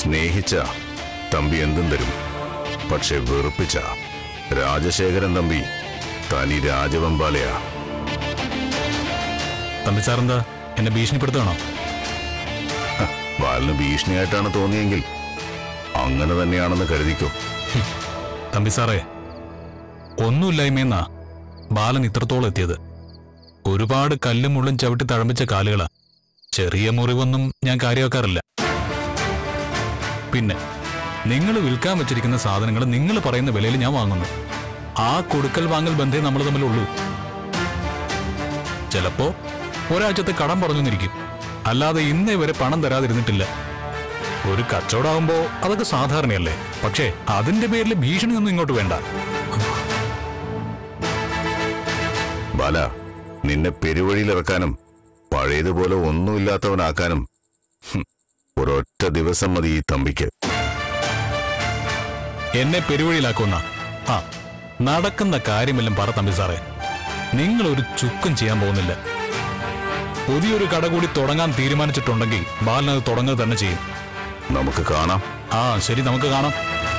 സ്നേഹിച്ച തമ്പി എന്തും തരും പക്ഷെ വെറുപ്പിച്ച രാജശേഖരൻ തമ്പി തനി രാജവെമ്പാലയാ തമ്പി സാറെന്താ എന്നെ ഭീഷണിപ്പെടുത്തണോ ബാലന് ഭീഷണിയായിട്ടാണ് തോന്നിയെങ്കിൽ അങ്ങനെ തന്നെയാണെന്ന് കരുതിക്കോ തമ്പി സാറേ ഒന്നുമില്ലായ്മയെന്നാ ബാലൻ ഇത്രത്തോളം എത്തിയത് ഒരുപാട് കല്ലും മുള്ളും ചവിട്ടി തഴമ്പിച്ച കാലുകളാ ചെറിയ മുറിവൊന്നും ഞാൻ കാര്യമാക്കാറില്ല പിന്നെ നിങ്ങൾ വിൽക്കാൻ വെച്ചിരിക്കുന്ന സാധനങ്ങൾ നിങ്ങൾ പറയുന്ന വിലയിൽ ഞാൻ വാങ്ങുന്നു ആ കൊടുക്കൽ വാങ്ങൽ ബന്ധേ നമ്മൾ തമ്മിലുള്ളൂ ചിലപ്പോ ഒരാഴ്ചത്തെ കടം പറഞ്ഞിരിക്കും അല്ലാതെ ഇന്നേ വരെ പണം തരാതിരുന്നിട്ടില്ല ഒരു കച്ചവടമാകുമ്പോ അതൊക്കെ സാധാരണയല്ലേ പക്ഷേ അതിന്റെ പേരിൽ ഭീഷണിയൊന്നും ഇങ്ങോട്ട് വേണ്ട ബാല നിന്നെ പെരുവഴിയിലിറക്കാനും പഴയതുപോലെ ഒന്നുമില്ലാത്തവനാക്കാനും ഹും, ഒരൊറ്റ ദിവസം മതി ഈ തമ്പിക്ക് എന്നെ പെരുവഴിയിലാക്കുന്ന ആ നടക്കുന്ന കാര്യമെല്ലാം പറ തമ്പി സാറേ നിങ്ങൾ ഒരു ചുക്കും ചെയ്യാൻ പോകുന്നില്ല പുതിയൊരു കട കൂടി തുടങ്ങാൻ തീരുമാനിച്ചിട്ടുണ്ടെങ്കിൽ ബാലനത് തുടങ്ങുക തന്നെ ചെയ്യും നമുക്ക് കാണാം ആ ശരി നമുക്ക് കാണാം